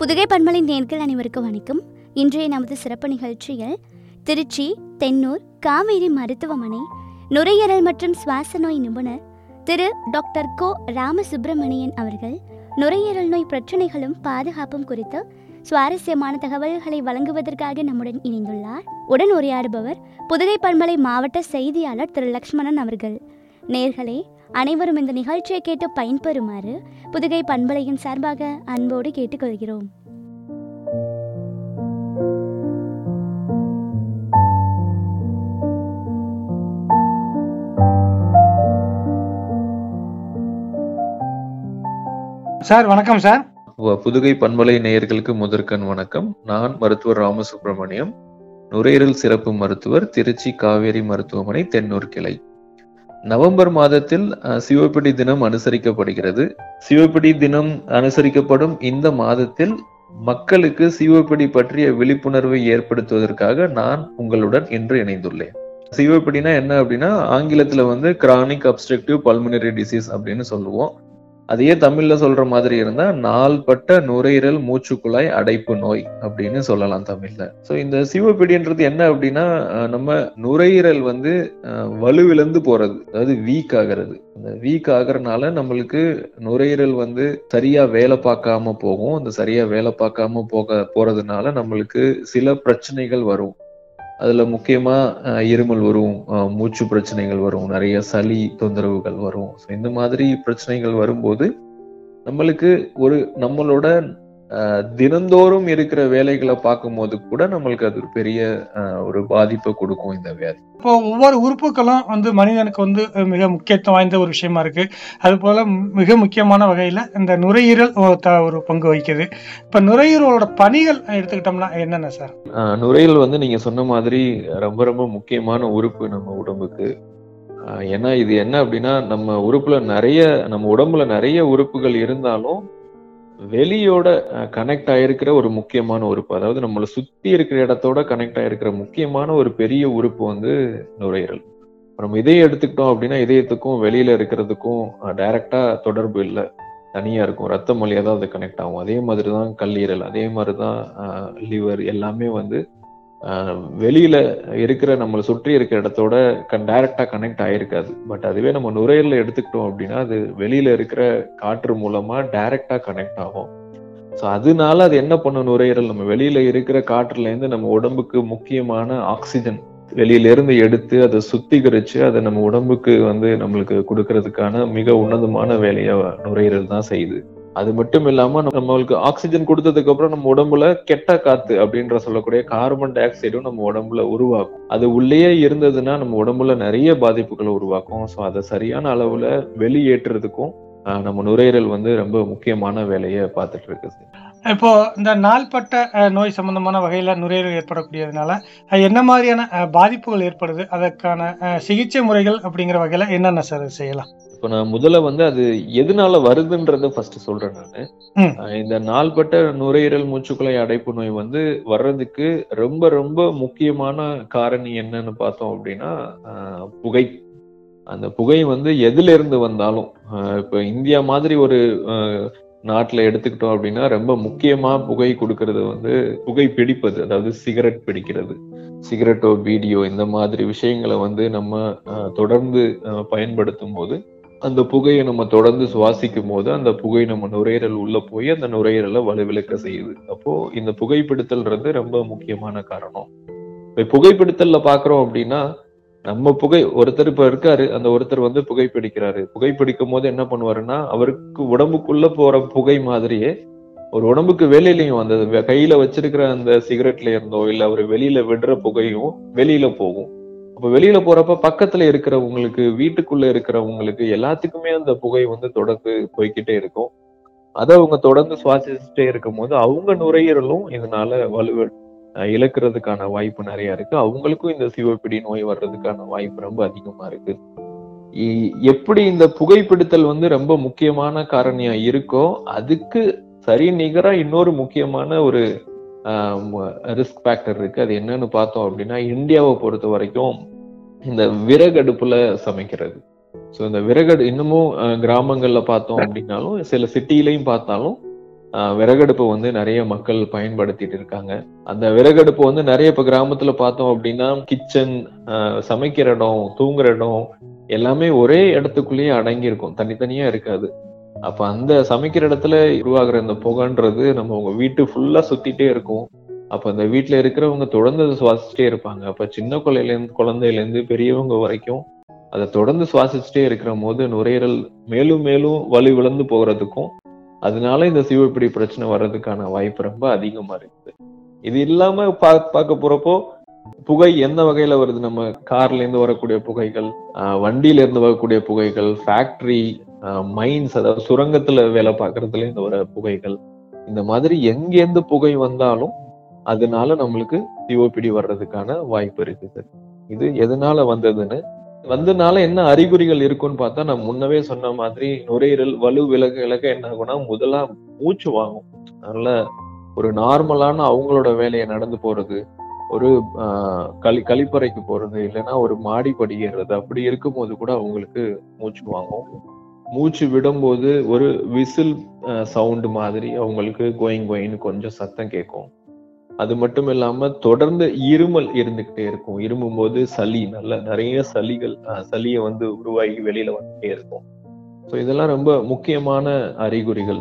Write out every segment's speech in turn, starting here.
புதுகை பண்பலை நேர்கள் அனைவருக்கும் வணக்கம் இன்றைய நமது சிறப்பு நிகழ்ச்சியில் திருச்சி தென்னூர் காவேரி மருத்துவமனை நுரையீரல் மற்றும் சுவாச நோய் நிபுணர் திரு டாக்டர் கோ ராமசுப்பிரமணியன் அவர்கள் நுரையீரல் நோய் பிரச்சனைகளும் பாதுகாப்பும் குறித்து சுவாரஸ்யமான தகவல்களை வழங்குவதற்காக நம்முடன் இணைந்துள்ளார் உடன் உரையாடுபவர் புதுகை பண்பலை மாவட்ட செய்தியாளர் திரு லக்ஷ்மணன் அவர்கள் நேர்களே அனைவரும் இந்த நிகழ்ச்சியை கேட்டு பயன்பெறுமாறு புதுகை பண்பலையின் சார்பாக அன்போடு கேட்டுக்கொள்கிறோம் சார் வணக்கம் சார் வ- புதுகை பண்பலை நேயர்களுக்கு முதற்கண் வணக்கம் நான் மருத்துவர் ராமசுப்பிரமணியம் நுரையீரல் சிறப்பு மருத்துவர் திருச்சி காவேரி மருத்துவமனை தென்னூர் கிளை நவம்பர் மாதத்தில் அஹ், சிவப்பிடி தினம் அனுசரிக்கப்படுகிறது சிவப்பிடி தினம் அனுசரிக்கப்படும் இந்த மாதத்தில் மக்களுக்கு சிவப்பிடி பற்றிய விழிப்புணர்வை ஏற்படுத்துவதற்காக நான் உங்களுடன் இன்று இணைந்துள்ளேன் சிவப்பிடினா என்ன அப்படின்னா ஆங்கிலத்துல வந்து கிரானிக் அப்ஸ்ட்ரக்டிவ் பல்மனரி டிசீஸ் அப்படின்னு சொல்லுவோம் அதையே தமிழ்ல சொல்ற மாதிரி இருந்தா நாள்பட்ட நுரையீரல் மூச்சுக்குழாய் அடைப்பு நோய் அப்படின்னு சொல்லலாம் தமிழ்ல சோ இந்த சிவப்பிடின்றது என்ன அப்படின்னா அஹ், நம்ம நுரையீரல் வந்து அஹ், வலுவிழந்து போறது அதாவது வீக் ஆகிறது அந்த வீக் ஆகுறதுனால நம்மளுக்கு நுரையீரல் வந்து சரியா வேலை பார்க்காம போகும் அந்த சரியா வேலை பார்க்காம போக போறதுனால நம்மளுக்கு சில பிரச்சனைகள் வரும் அதுல முக்கியமா அஹ், இருமல் வரும் அஹ், மூச்சு பிரச்சனைகள் வரும் நிறைய சளி தொந்தரவுகள் வரும் So, இந்த மாதிரி பிரச்சனைகள் வரும்போது நம்மளுக்கு ஒரு நம்மளோட அஹ், தினந்தோறும் இருக்கிற வேலைகளை பார்க்கும்போது கூட நம்மளுக்கு அது ஒரு பெரிய அஹ், ஒரு பாதிப்பை கொடுக்கும் இந்த வியாதி இப்போ ஒவ்வொரு உறுப்புகளும் வந்து மனிதனுக்கு வந்து அஹ், மிக முக்கியத்துவம் வாய்ந்த ஒரு விஷயமா இருக்கு அது போல மிக முக்கியமான வகையில இந்த நுரையீரல் ஒரு த- ஒரு பங்கு வகிக்குது இப்ப நுரையீரலோட பணிகள் எடுத்துக்கிட்டோம்னா என்னென்ன சார் அஹ், நுரையீரல் வந்து நீங்க சொன்ன மாதிரி ரொம்ப ரொம்ப முக்கியமான உறுப்பு நம்ம உடம்புக்கு அஹ், ஏன்னா இது என்ன அப்படின்னா நம்ம உறுப்புல நிறைய நம்ம உடம்புல நிறைய உறுப்புகள் இருந்தாலும் வெளியோட கனெக்ட் ஆயிருக்கிற ஒரு முக்கியமான உறுப்பு அதாவது நம்மளை சுத்தி இருக்கிற இடத்தோட கனெக்ட் ஆயிருக்கிற முக்கியமான ஒரு பெரிய உறுப்பு வந்து நுரையீரல் இப்ப நம்ம இதயம் எடுத்துக்கிட்டோம் அப்படின்னா இதயத்துக்கும் வெளியில இருக்கிறதுக்கும் டைரக்டா தொடர்பு இல்லை தனியா இருக்கும் ரத்தம் வழியா தான் அது கனெக்ட் ஆகும் அதே மாதிரி தான் கல்லீரல் அதே மாதிரி தான் லிவர் எல்லாமே வந்து ஆஹ், வெளியில இருக்கிற நம்மளை சுற்றி இருக்கிற இடத்தோட கன் டைரக்டா கனெக்ட் ஆயிருக்காது பட் அதுவே நம்ம நுரையீரல எடுத்துக்கிட்டோம் அப்படின்னா அது வெளியில இருக்கிற காற்று மூலமா டைரக்டா கனெக்ட் ஆகும் ஸோ அதனால அது என்ன பண்ணும் நுரையீரல் நம்ம வெளியில இருக்கிற காற்றுல இருந்து நம்ம உடம்புக்கு முக்கியமான ஆக்சிஜன் வெளியில இருந்து எடுத்து அதை சுத்திகரிச்சு அதை நம்ம உடம்புக்கு வந்து நம்மளுக்கு கொடுக்கறதுக்கான மிக உன்னதமான வேலையை நுரையீரல் தான் செய்யுது அது மட்டும் இல்லாம நம்ம- நம்மளுக்கு ஆக்சிஜன் கொடுத்ததுக்கு அப்புறம் நம்ம உடம்புல கெட்ட காத்து அப்படின்ற சொல்லக்கூடிய கார்பன் டை ஆக்சைடும் நம்ம உடம்புல உருவாக்கும் அது உள்ளேயே இருந்ததுன்னா நம்ம உடம்புல நிறைய பாதிப்புகளை உருவாக்கும் ஸோ அதை சரியான அளவுல வெளியேற்றுறதுக்கும் ஆஹ், நம்ம நுரையீரல் வந்து ரொம்ப முக்கியமான வேலையை பார்த்துட்டு இருக்குது இப்போ இந்த நாள்பட்ட அஹ், நோய் சம்பந்தமான வகையில நுரையீரல் ஏற்படக்கூடியதுனால அஹ், என்ன மாதிரியான அஹ், பாதிப்புகள் ஏற்படுது அதற்கான அஹ், சிகிச்சை முறைகள் அப்படிங்கிற வகையில என்னென்ன சார் செய்யலாம் இப்போ நான் முதல்ல வந்து அது எதனால வருதுன்றத ஃபர்ஸ்ட் சொல்றேன் நானு ம். அஹ் இந்த நாள்பட்ட நுரையீரல் மூச்சுக்குழாய் அடைப்பு நோய் வந்து வர்றதுக்கு ரொம்ப ரொம்ப முக்கியமான காரணி என்னன்னு பார்த்தோம் அப்படின்னா அஹ், புகை அந்த புகை வந்து எதுல இருந்து வந்தாலும் அஹ், இப்போ இந்தியா மாதிரி ஒரு அஹ், நாட்டுல எடுத்துக்கிட்டோம் அப்படின்னா ரொம்ப முக்கியமா புகை கொடுக்கறது வந்து புகை பிடிப்பது அதாவது சிகரெட் பிடிக்கிறது சிகரெட்டோ பீடியோ இந்த மாதிரி விஷயங்களை வந்து நம்ம அஹ், தொடர்ந்து அஹ், பயன்படுத்தும் போது அந்த புகையை நம்ம தொடர்ந்து சுவாசிக்கும் போது அந்த புகை நம்ம நுரையீரல் உள்ள போய் அந்த நுரையீரலை வலுவிழக்க செய்யுது அப்போ இந்த புகைப்பிடித்தல்ன்றது ரொம்ப முக்கியமான காரணம் இப்ப புகைப்பிடித்தல்ல பாக்குறோம் அப்படின்னா நம்ம புகை ஒருத்தர் இப்ப இருக்காரு அந்த ஒருத்தர் வந்து புகைப்பிடிக்கிறாரு புகைப்பிடிக்கும் போது என்ன பண்ணுவாருன்னா அவருக்கு உடம்புக்குள்ள போற புகை மாதிரியே ஒரு உடம்புக்கு வெளியிலயும் அந்த வெ- கையில வச்சிருக்கிற அந்த சிகரெட்ல இருந்தோ இல்ல அவர் வெளியில விடுற புகையும் வெளியில போகும் அப்ப வெளியில போறப்ப பக்கத்துல இருக்கிறவங்களுக்கு வீட்டுக்குள்ள இருக்கிறவங்களுக்கு எல்லாத்துக்குமே அந்த புகை வந்து தொடர்ந்து போய்க்கிட்டே இருக்கும் அதை அவங்க தொடர்ந்து சுவாசிச்சுட்டே இருக்கும்போது அவங்க நுரையீரலும் இதனால வலுவ அஹ் இழக்கிறதுக்கான வாய்ப்பு நிறைய இருக்கு அவங்களுக்கும் இந்த சிவப்பிடி நோய் வர்றதுக்கான வாய்ப்பு ரொம்ப அதிகமா இருக்கு இ- எப்படி இந்த புகைப்பிடித்தல் வந்து ரொம்ப முக்கியமான காரணியா இருக்கோ அதுக்கு சரி நிகரா இன்னொரு முக்கியமான ஒரு ரிஸ்க் ஃபேக்டர் இருக்கு அது என்னன்னு பார்த்தோம் அப்படின்னா இந்தியாவை பொறுத்த வரைக்கும் இந்த விறகடுப்புல சமைக்கிறது ஸோ இந்த விறகடு இன்னமும் அஹ், கிராமங்கள்ல பார்த்தோம் அப்படின்னாலும் சில சிட்டிலையும் பார்த்தாலும் ஆஹ் விறகடுப்பை வந்து நிறைய மக்கள் பயன்படுத்திட்டு இருக்காங்க அந்த விறகடுப்பு வந்து நிறைய இப்ப கிராமத்துல பார்த்தோம் அப்படின்னா கிச்சன் சமைக்கிற இடம் தூங்குற இடம் எல்லாமே ஒரே இடத்துக்குள்ளேயே அடங்கி இருக்கும் தனித்தனியா இருக்காது அப்ப அந்த சமைக்கிற இடத்துல உருவாகிற இந்த புகைன்றது நம்ம உங்க வீட்டு ஃபுல்லா சுத்திட்டே இருக்கும் அப்ப அந்த வீட்டுல இருக்கிறவங்க தொடர்ந்து அதை சுவாசிச்சுட்டே இருப்பாங்க அப்ப சின்ன குழந்தையில இருந்து குழந்தையில இருந்து பெரியவங்க வரைக்கும் அதை தொடர்ந்து சுவாசிச்சுட்டே இருக்கிற போது நுரையீரல் மேலும் மேலும் வலு விழுந்து போகிறதுக்கும் அதனால இந்த சிவப்பிடி பிரச்சனை வர்றதுக்கான வாய்ப்பு ரொம்ப அதிகமா இருக்குது இது இல்லாம பா பார்க்க போறப்போ புகை எந்த வகையில வருது நம்ம கார்ல இருந்து வரக்கூடிய புகைகள் ஆஹ் வண்டியில இருந்து வரக்கூடிய புகைகள் ஃபேக்டரி மைன்ஸ் அதாவது சுரங்கத்துல வேலை பார்க்கறதுல இருந்து வர புகைகள் இந்த மாதிரி எங்கேருந்து புகை வந்தாலும் அதனால நம்மளுக்கு சிஓபிடி வர்றதுக்கான வாய்ப்பு இருக்குது இது எதனால வந்ததுன்னு வந்தனால என்ன அறிகுறிகள் இருக்குன்னு பார்த்தா நான் முன்னவே சொன்ன மாதிரி நுரையீரல் வலு விலக விலக என்ன ஆகும்னா முதலா மூச்சு வாங்கும் அதனால ஒரு நார்மலான அவங்களோட வேலையை நடந்து போறது ஒரு ஆஹ் களி கழிப்பறைக்கு போறது இல்லைன்னா ஒரு மாடி படி ஏறுறது அப்படி இருக்கும்போது கூட அவங்களுக்கு மூச்சு வாங்கும் மூச்சு விடும்போது ஒரு விசில் சவுண்ட் மாதிரி அவங்களுக்கு கோயிங் கோயின்னு கொஞ்சம் சத்தம் கேட்கும் அது மட்டும் இல்லாம தொடர்ந்து இருமல் இருந்துகிட்டே இருக்கும் இருமும் போது சளி நல்ல நிறைய சளிகள் அஹ், சளியை வந்து உருவாகி வெளியில வந்துட்டே இருக்கும் ஸோ இதெல்லாம் ரொம்ப முக்கியமான அறிகுறிகள்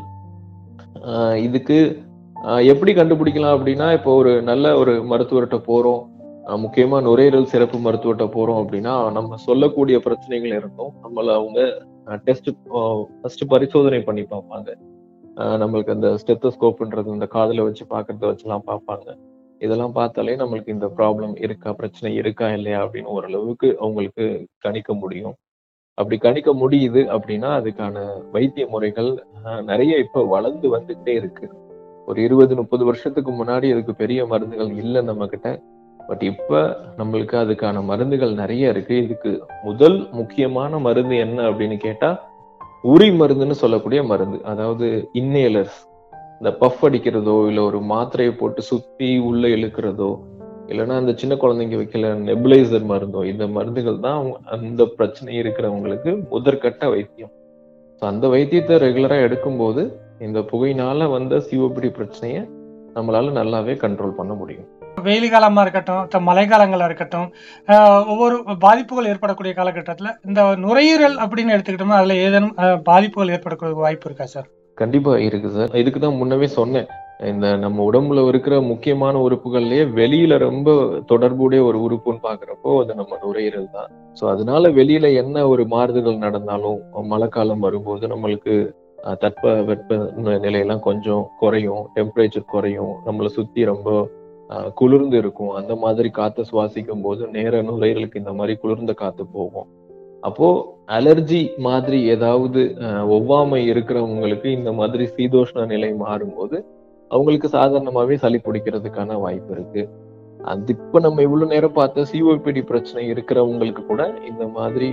ஆஹ் இதுக்கு ஆஹ் எப்படி கண்டுபிடிக்கலாம் அப்படின்னா இப்போ ஒரு நல்ல ஒரு மருத்துவர்கிட்ட போறோம் ஆஹ் முக்கியமா நுரையீரல் சிறப்பு மருத்துவர்கிட்ட போறோம் அப்படின்னா நம்ம சொல்லக்கூடிய பிரச்சனைகள் இருந்தோம் நம்மள அவங்க டெஸ்ட் ஃபர்ஸ்ட் பரிசோதனை பண்ணி பார்ப்பாங்க ஆஹ் நம்மளுக்கு அந்த ஸ்டெத்தோஸ்கோப்ன்றது இந்த காதுல வச்சு பார்க்கறத வச்சுலாம் பார்ப்பாங்க இதெல்லாம் பார்த்தாலே நம்மளுக்கு இந்த ப்ராப்ளம் இருக்கா பிரச்சனை இருக்கா இல்லையா அப்படின்னு ஓரளவுக்கு அவங்களுக்கு கணிக்க முடியும் அப்படி கணிக்க முடியுது அப்படின்னா அதுக்கான வைத்திய முறைகள் ஆஹ் நிறைய இப்ப வளர்ந்து வந்துகிட்டே இருக்கு ஒரு இருபது முப்பது வருஷத்துக்கு முன்னாடி அதுக்கு பெரிய மருந்துகள் இல்லை நம்ம கிட்ட பட் இப்ப நம்மளுக்கு அதுக்கான மருந்துகள் நிறைய இருக்கு இதுக்கு முதல் முக்கியமான மருந்து என்ன அப்படின்னு கேட்டா உரி மருந்துன்னு சொல்லக்கூடிய மருந்து அதாவது இன்னேலர்ஸ் இந்த பஃப் அடிக்கிறதோ இல்ல ஒரு மாத்திரையை போட்டு சுத்தி உள்ள இழுக்கிறதோ இல்லைன்னா அந்த சின்ன குழந்தைங்க வைக்கல நெபுலைசர் மருந்தோ இந்த மருந்துகள் தான் அவங்க- அந்த பிரச்சனை இருக்கிறவங்களுக்கு முதற்கட்ட வைத்தியம் So அந்த வைத்தியத்தை ரெகுலரா எடுக்கும்போது இந்த புகையினால வந்த சிஓபிடி பிரச்சனையை நம்மளால நல்லாவே கண்ட்ரோல் பண்ண முடியும் வெயில் காலமா இருக்கட்டும் த- மழைக்காலங்களா இருக்கட்டும் ஆஹ் ஒவ்வொரு பாதிப்புகள் ஏற்படக்கூடிய காலகட்டத்துல இந்த நுரையீரல் அப்படின்னு எடுத்துக்கிட்டோம்னா அதுல ஏதேனும் ஆஹ் பாதிப்புகள் ஏற்படக்கூடிய வாய்ப்பு இருக்கா சார் கண்டிப்பா இருக்கு சார் இதுக்கு தான் முன்னவே சொன்னேன் இந்த நம்ம உடம்புல இருக்கிற முக்கியமான உறுப்புகள்லயே வெளியில ரொம்ப தொடர்புடைய ஒரு உறுப்புன்னு பாக்குறப்போ அது நம்ம நுரையீரல் தான் சோ அதனால வெளியில என்ன ஒரு மாறுதல்கள் நடந்தாலும் மழைக்காலம் வரும்போது நம்மளுக்கு அஹ், தட்ப வெப்ப நி- நிலையெல்லாம் கொஞ்சம் குறையும் டெம்பரேச்சர் குறையும் நம்மளை சுத்தி ரொம்ப அஹ், குளிர்ந்து இருக்கும் அந்த மாதிரி காத்தை சுவாசிக்கும் போது நேர நுரையீரலுக்கு இந்த மாதிரி குளிர்ந்த காத்து போகும் அப்போ அலர்ஜி மாதிரி ஏதாவது அஹ், ஒவ்வாமை இருக்கிறவங்களுக்கு இந்த மாதிரி சீதோஷ்ண நிலை மாறும்போது அவங்களுக்கு சாதாரணமாவே சளி பிடிக்கிறதுக்கான வாய்ப்பு இருக்கு அது இப்ப நம்ம இவ்வளவு நேரம் பார்த்த சிஓபிடி பிரச்சனை இருக்கிறவங்களுக்கு கூட இந்த மாதிரி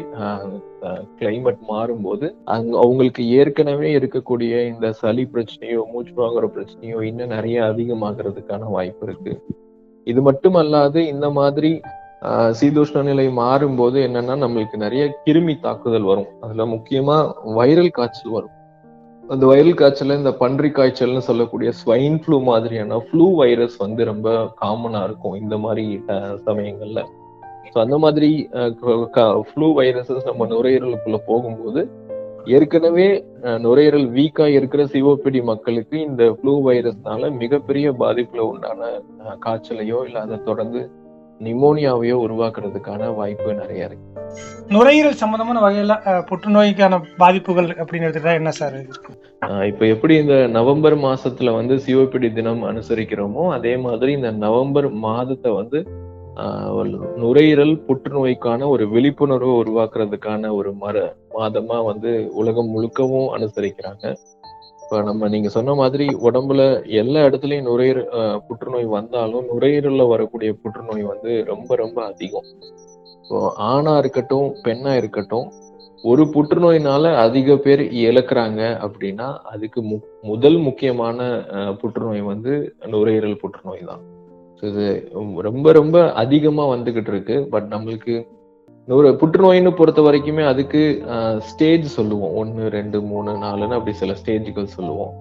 கிளைமேட் மாறும்போது அங்க அவங்களுக்கு ஏற்கனவே இருக்கக்கூடிய இந்த சளி பிரச்சனையோ மூச்சு வாங்குற பிரச்சனையோ இன்னும் நிறைய அதிகமாகிறதுக்கான வாய்ப்பு இருக்கு இது மட்டும் அல்லாது இந்த மாதிரி ஆஹ் சீதோஷ்ண நிலை மாறும்போது என்னன்னா நம்மளுக்கு நிறைய கிருமி தாக்குதல் வரும் அதுல முக்கியமா வைரல் காய்ச்சல் வரும் அந்த வைரல் காய்ச்சல்ல இந்த பன்றி காய்ச்சல்னு சொல்லக்கூடிய ஸ்வைன் ஃப்ளூ மாதிரியான ஃப்ளூ வைரஸ் வந்து ரொம்ப காமனா இருக்கும் இந்த மாதிரி அஹ், சமயங்கள்ல ஸோ அந்த மாதிரி ஃப்ளூ வைரஸஸ் நம்ம நுரையீரலுக்குள்ள போகும்போது ஏற்கனவே அஹ், நுரையீரல் வீக்கா இருக்கிற சிஓபிடி மக்களுக்கு இந்த ஃப்ளூ வைரஸ்னால மிகப்பெரிய பாதிப்புல உண்டான அஹ், காய்ச்சலையோ இல்ல அதை தொடர்ந்து நிமோனியாவையோ உருவாக்குறதுக்கான வாய்ப்பு நிறைய இருக்கு நுரையீரல் சம்பந்தமான வகையில ஆஹ் புற்றுநோய்க்கான பாதிப்புகள் அப்படின்னு எடுத்துக்கிட்டா என்ன சார் இருக்கு ஆஹ் இப்ப எப்படி இந்த நவம்பர் மாசத்துல வந்து சிஓபிடி தினம் அனுசரிக்கிறோமோ அதே மாதிரி இந்த நவம்பர் மாதத்தை வந்து ஆஹ் நுரையீரல் புற்றுநோய்க்கான ஒரு விழிப்புணர்வை உருவாக்குறதுக்கான ஒரு மர மாதமா வந்து உலகம் முழுக்கவும் அனுசரிக்கிறாங்க இப்ப நம்ம நீங்க சொன்ன மாதிரி உடம்புல எல்லா இடத்துலயும் நுரையீரல் ஆஹ் புற்றுநோய் வந்தாலும் நுரையீரல்ல வரக்கூடிய புற்றுநோய் வந்து ரொம்ப ரொம்ப அதிகம் இப்போ ஆணா இருக்கட்டும் பெண்ணா இருக்கட்டும் ஒரு புற்றுநோயினால அதிக பேர் இழக்கிறாங்க அப்படின்னா அதுக்கு மு- முதல் முக்கியமான அஹ், புற்றுநோய் வந்து நுரையீரல் புற்றுநோய் தான் So இது ரொம்ப ரொம்ப அதிகமா வந்துகிட்டு இருக்கு பட் நம்மளுக்கு நுரை புற்றுநோயின்னு பொறுத்த வரைக்குமே அதுக்கு ஸ்டேஜ் சொல்லுவோம் ஒன்னு ரெண்டு மூணு நாலுன்னு அப்படி சில ஸ்டேஜ்கள் சொல்லுவோம்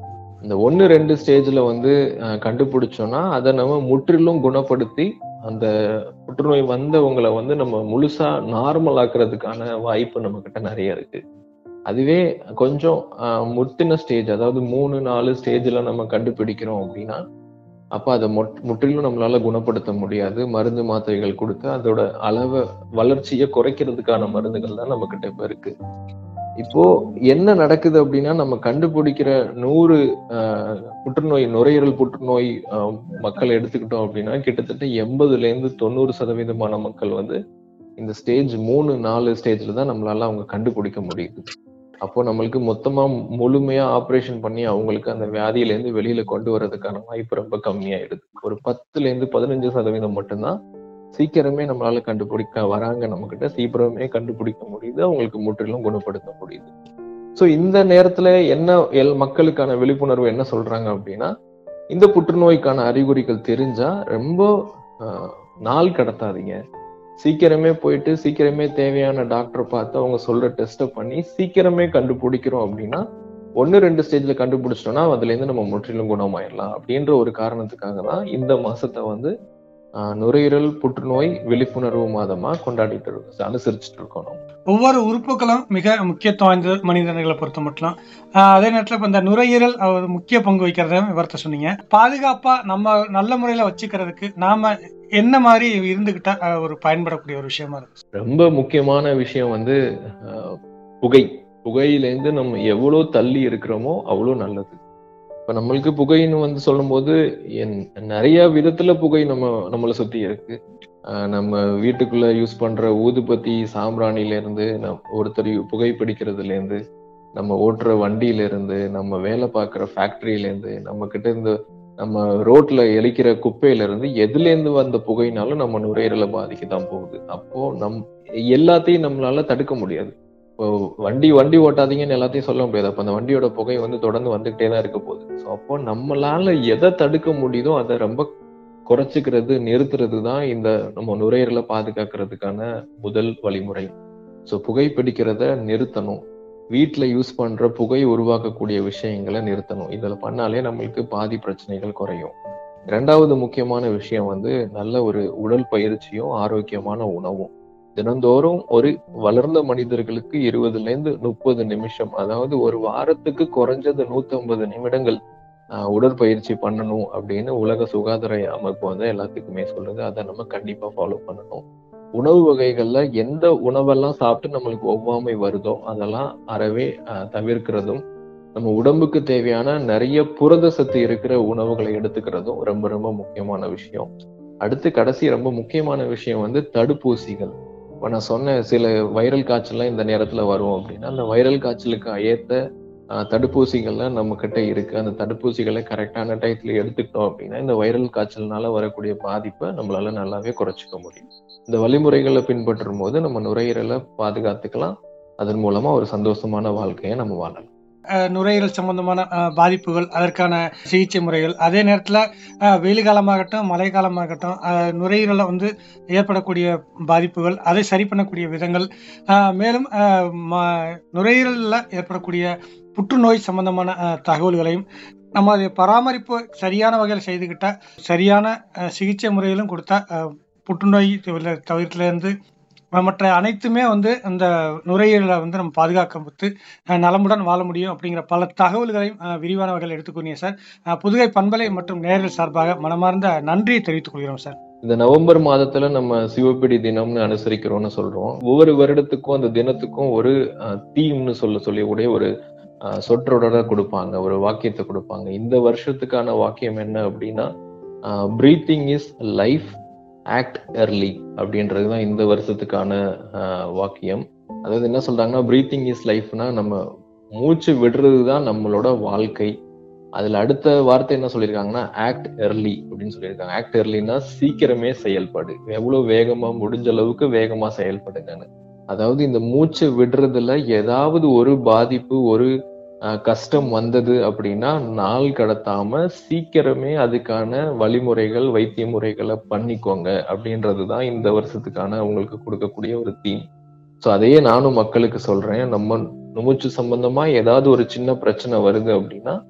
இந்த ஒன்று ரெண்டு ஸ்டேஜ்ல வந்து அஹ், கண்டுபிடிச்சோம்னா அதை நம்ம முற்றிலும் குணப்படுத்தி அந்த புற்றுநோய் வந்தவங்களை வந்து நம்ம முழுசா நார்மல் ஆக்குறதுக்கான வாய்ப்பு நம்ம கிட்ட நிறைய இருக்கு அதுவே கொஞ்சம் அஹ், முத்தின ஸ்டேஜ் அதாவது மூணு நாலு ஸ்டேஜ்ல நம்ம கண்டுபிடிக்கிறோம் அப்படின்னா அப்ப அதை மொட்- முற்றிலும் நம்மளால குணப்படுத்த முடியாது மருந்து மாத்திரைகள் கொடுத்து அதோட அளவை வளர்ச்சியை குறைக்கிறதுக்கான மருந்துகள் தான் நம்ம கிட்ட இப்ப இருக்கு இப்போ என்ன நடக்குது அப்படின்னா நம்ம கண்டுபிடிக்கிற நூறு ஆஹ், புற்றுநோய் நுரையீரல் புற்றுநோய் ஆஹ், மக்கள் எடுத்துக்கிட்டோம் அப்படின்னா கிட்டத்தட்ட எண்பதுல இருந்து தொண்ணூறு சதவீதமான மக்கள் வந்து இந்த ஸ்டேஜ் மூணு நாலு ஸ்டேஜ்ல தான் நம்மளால அவங்க கண்டுபிடிக்க முடியுது அப்போ நம்மளுக்கு மொத்தமா முழுமையா ஆபரேஷன் பண்ணி அவங்களுக்கு அந்த வியாதியில இருந்து வெளியில கொண்டு வர்றதுக்கான வாய்ப்பு ரொம்ப கம்மியாயிடுது ஒரு பத்துல இருந்து பதினஞ்சு சதவீதம் மட்டும்தான் சீக்கிரமே நம்மளால கண்டுபிடிக்க வராங்க நம்ம கிட்ட சீக்கிரமே கண்டுபிடிக்க முடியுது அவங்களுக்கு முற்றிலும் குணப்படுத்த முடியுது சோ இந்த நேரத்துல என்ன எல் மக்களுக்கான விழிப்புணர்வு என்ன சொல்றாங்க அப்படின்னா இந்த புற்றுநோய்க்கான அறிகுறிகள் தெரிஞ்சா ரொம்ப ஆஹ், நாள் கடத்தாதீங்க சீக்கிரமே போயிட்டு சீக்கிரமே தேவையான டாக்டரை பார்த்து அவங்க சொல்ற டெஸ்ட்டை பண்ணி சீக்கிரமே கண்டுபிடிக்கிறோம் அப்படின்னா ஒன்னு ரெண்டு ஸ்டேஜ்ல கண்டுபிடிச்சிட்டோம்னா அதுல இருந்து நம்ம முற்றிலும் குணமாயிடலாம் அப்படின்ற ஒரு காரணத்துக்காக தான் இந்த மாசத்தை வந்து ஆஹ், நுரையீரல் புற்றுநோய் விழிப்புணர்வு மாதமா கொண்டாடிட்டு இருக்கோம் அனுசரிச்சுட்டு இருக்கோம் நம்ம. ஒவ்வொரு உறுப்புகளும் மிக முக்கியத்துவம் வாய்ந்த மனிதர்களை பொறுத்த மட்டும் ஆஹ் அதே நேரத்தில் இப்போ இந்த நுரையீரல் அஹ், ஒரு முக்கிய பங்கு வகிக்கிறத விவரத்தை சொன்னீங்க பாதுகாப்பா நம்ம நல்ல முறையில வச்சுக்கிறதுக்கு நாம என்ன மாதிரி இருந்துகிட்டா அஹ், ஒரு பயன்படக்கூடிய ஒரு விஷயமா இருக்கு ரொம்ப முக்கியமான விஷயம் வந்து ஆஹ், புகை புகையிலேருந்து நம்ம எவ்வளோ தள்ளி இருக்கிறோமோ அவ்வளோ நல்லது இப்ப நம்மளுக்கு புகைன்னு வந்து சொல்லும்போது என் நிறைய விதத்துல புகை நம்ம நம்மளை சுத்தி இருக்கு ஆஹ் நம்ம வீட்டுக்குள்ள யூஸ் பண்ற ஊதுபத்தி சாம்பிராணில இருந்து நம் ஒருத்தர் புகை பிடிக்கிறதுல இருந்து நம்ம ஓட்டுற வண்டியில இருந்து நம்ம வேலை பார்க்குற ஃபேக்டரியில இருந்து நம்ம கிட்ட இருந்து நம்ம ரோட்ல எலிக்கிற குப்பையில இருந்து எதுல இருந்து வந்த புகைனாலும் நம்ம நுரையீரலை பாதிக்க தான் போகுது அப்போ நம் எல்லாத்தையும் நம்மளால தடுக்க முடியாது இப்போ வண்டி வண்டி ஓட்டாதீங்கன்னு எல்லாத்தையும் சொல்ல முடியாது அப்ப அந்த வண்டியோட புகை வந்து தொடர்ந்து வந்துகிட்டே தான் இருக்க போகுது ஸோ அப்போ நம்மளால எதை தடுக்க முடியுதோ அதை ரொம்ப குறைச்சிக்கிறது நிறுத்துறது தான் இந்த நம்ம நுரையீரலை பாதுகாக்கிறதுக்கான முதல் வழிமுறை ஸோ புகைப்பிடிக்கிறத நிறுத்தணும் வீட்டில் யூஸ் பண்ற புகை உருவாக்கக்கூடிய விஷயங்களை நிறுத்தணும் இதில் பண்ணாலே நம்மளுக்கு பாதி பிரச்சனைகள் குறையும் இரண்டாவது முக்கியமான விஷயம் வந்து நல்ல ஒரு உடல் பயிற்சியும் ஆரோக்கியமான உணவும் தினந்தோறும் ஒரு வளர்ந்த மனிதர்களுக்கு இருபதுல இருந்து முப்பது நிமிஷம் அதாவது ஒரு வாரத்துக்கு குறைஞ்சது நூத்தி ஐம்பது நிமிடங்கள் ஆஹ், உடற்பயிற்சி பண்ணணும் அப்படின்னு உலக சுகாதார அமைப்பு வந்து எல்லாத்துக்குமே சொல்லுது அதை நம்ம கண்டிப்பா ஃபாலோ பண்ணணும் உணவு வகைகள்ல எந்த உணவெல்லாம் சாப்பிட்டு நம்மளுக்கு ஒவ்வாமை வருதோ அதெல்லாம் அறவே ஆஹ், தவிர்க்கிறதும் நம்ம உடம்புக்கு தேவையான நிறைய புரத சத்து இருக்கிற உணவுகளை எடுத்துக்கிறதும் ரொம்ப ரொம்ப முக்கியமான விஷயம் அடுத்து கடைசி ரொம்ப முக்கியமான விஷயம் வந்து தடுப்பூசிகள் இப்போ நான் சொன்ன சில வைரல் காய்ச்சல்லாம் இந்த நேரத்துல வரும் அப்படின்னா அந்த வைரல் காய்ச்சலுக்கு ஏத்த ஆஹ், தடுப்பூசிகள்லாம் நம்ம கிட்ட இருக்கு அந்த தடுப்பூசிகளை கரெக்டான டயத்துல எடுத்துக்கிட்டோம் அப்படின்னா இந்த வைரல் காய்ச்சல்னால வரக்கூடிய பாதிப்பை நம்மளால நல்லாவே குறைச்சிக்க முடியும் இந்த வழிமுறைகளை பின்பற்றும் போது நம்ம நுரையீரலை பாதுகாத்துக்கலாம் அதன் மூலமா ஒரு சந்தோஷமான வாழ்க்கையை நம்ம வாழலாம் அஹ் நுரையீரல் சம்பந்தமான அஹ், பாதிப்புகள் அதற்கான சிகிச்சை முறைகள் அதே நேரத்தில் வெயில் காலமாகட்டும் மழை காலமாகட்டும் அஹ், நுரையீரலில் வந்து ஏற்படக்கூடிய பாதிப்புகள் அதை சரி பண்ணக்கூடிய விதங்கள் அஹ், மேலும் அஹ், ம- நுரையீரலில் ஏற்படக்கூடிய புற்றுநோய் சம்பந்தமான அஹ், தகவல்களையும் நம்ம அதை பராமரிப்பு சரியான வகையில் செய்துக்கிட்டா சரியான அஹ், சிகிச்சை முறைகளும் கொடுத்தா அஹ், புற்றுநோய் தவிர்த்துலேருந்து மற்ற அனைத்துமே வந்து இந்த நுரையீரலை வந்து நம்ம பாதுகாக்க அஹ் நலமுடன் வாழ முடியும் அப்படிங்கிற பல தகவல்களையும் அஹ், விரிவான வகையில் எடுத்துக்கொண்டீங்க சார் அஹ், புதுகை பண்பலை மற்றும் நேர்கள் சார்பாக மனமார்ந்த நன்றியை தெரிவித்துக் கொள்கிறோம் சார் இந்த நவம்பர் மாதத்துல நம்ம சிவப்பிடி தினம்னு அனுசரிக்கிறோம்னு சொல்றோம் ஒவ்வொரு வருடத்துக்கும் அந்த தினத்துக்கும் ஒரு தீம்னு சொல்ல சொல்லி உடைய ஒரு அஹ், சொற்றொடரை கொடுப்பாங்க ஒரு வாக்கியத்தை கொடுப்பாங்க இந்த வருஷத்துக்கான வாக்கியம் என்ன அப்படின்னா breathing is life act early அப்படின்றது தான் இந்த வருஷத்துக்கான அஹ், வாக்கியம் அதாவது என்ன சொல்றாங்கன்னா பிரீத்திங் இஸ் லைஃப்னா நம்ம மூச்சு விடுறது தான் நம்மளோட வாழ்க்கை அதுல அடுத்த வார்த்தை என்ன சொல்லியிருக்காங்கன்னா ஆக்ட் early அப்படின்னு சொல்லியிருக்காங்க ஆக்ட் earlyனா சீக்கிரமே செயல்படு எவ்வளவு வேகமா முடிஞ்ச அளவுக்கு வேகமா செயல்படுங்கன்னு அதாவது இந்த மூச்சு விடுறதுல ஏதாவது ஒரு பாதிப்பு ஒரு அஹ், கஷ்டம் வந்தது அப்படின்னா நாள் கடத்தாம சீக்கிரமே அதுக்கான வழிமுறைகள் வைத்திய முறைகளை பண்ணிக்கோங்க அப்படின்றதுதான் இந்த வருஷத்துக்கான உங்களுக்கு கொடுக்கக்கூடிய ஒரு தீம் ஸோ அதையே நானும் மக்களுக்கு சொல்றேன் நம்ம மூச்சு சம்பந்தமா ஏதாவது ஒரு சின்ன பிரச்சனை வருது அப்படின்னா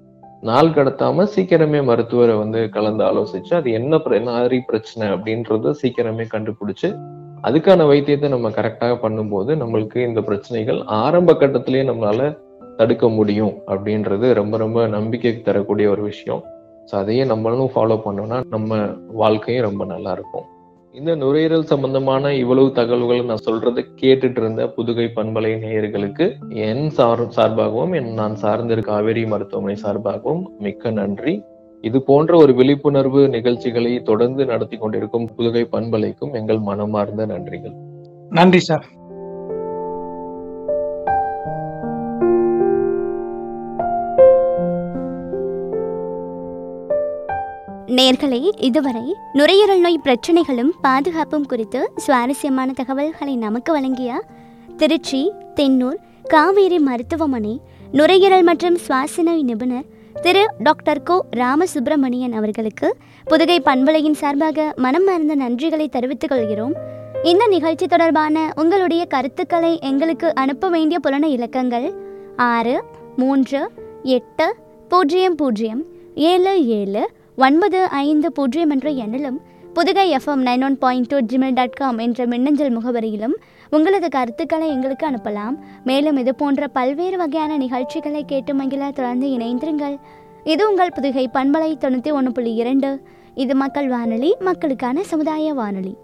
நாள் கடத்தாம சீக்கிரமே மருத்துவரை வந்து கலந்து ஆலோசிச்சு அது என்ன பிர- என்ன மாதிரி பிரச்சனை அப்படின்றத சீக்கிரமே கண்டுபிடிச்சு அதுக்கான வைத்தியத்தை நம்ம கரெக்டாக பண்ணும்போது நம்மளுக்கு இந்த பிரச்சனைகள் ஆரம்ப கட்டத்திலேயே நம்மளால தடுக்க முடியும் அப்படின்றது ரொம்ப ரொம்ப நம்பிக்கை தரக்கூடிய ஒரு விஷயம் ஸோ அதையே நம்மளும் ஃபாலோ பண்ணோம்னா நம்ம வாழ்க்கையும் ரொம்ப நல்லா இருக்கும் இந்த நுரையீரல் சம்பந்தமான இவ்வளவு தகவல்களை நான் சொல்றதை கேட்டுட்டு இருந்த புதுகை பண்பலை நேயர்களுக்கு என் சார் சார்பாகவும் என் நான் சார்ந்திருக்க காவேரி மருத்துவமனை சார்பாகவும் மிக்க நன்றி இது போன்ற ஒரு விழிப்புணர்வு நிகழ்ச்சிகளை தொடர்ந்து நடத்தி கொண்டிருக்கும் புதுகை பண்பலைக்கும் எங்கள் மனமார்ந்த நன்றிகள் நன்றி சார் நேர்களே இதுவரை நுரையீரல் நோய் பிரச்சனைகளும் பாதுகாப்பும் குறித்து சுவாரஸ்யமான தகவல்களை நமக்கு வழங்கிய திருச்சி தென்னூர் காவேரி மருத்துவமனை நுரையீரல் மற்றும் சுவாச நோய் நிபுணர் திரு டாக்டர் கோ ராமசுப்பிரமணியன் அவர்களுக்கு புதுகை பண்பலையின் சார்பாக மனம் மறந்த நன்றிகளை தெரிவித்துக் கொள்கிறோம் இந்த நிகழ்ச்சி தொடர்பான உங்களுடைய கருத்துக்களை எங்களுக்கு அனுப்ப வேண்டிய புலன இலக்கங்கள் ஆறு மூன்று எட்டு பூஜ்ஜியம் பூஜ்ஜியம் ஏழு ஏழு ஒன்பது ஐந்து பூஜ்ஜியம் என்ற எண்ணிலும் Pudugai FM nine one point two Gmail dot com என்ற மின்னஞ்சல் முகவரியிலும் உங்களது கருத்துக்களை எங்களுக்கு அனுப்பலாம் மேலும் இது போன்ற பல்வேறு வகையான நிகழ்ச்சிகளை கேட்டு மகிழ தொடர்ந்து இணைந்திருங்கள் இது உங்கள் புதுகை பண்பலை தொண்ணூற்றி ஒன்று புள்ளி இரண்டு இது மக்கள் வானொலி மக்களுக்கான சமுதாய வானொலி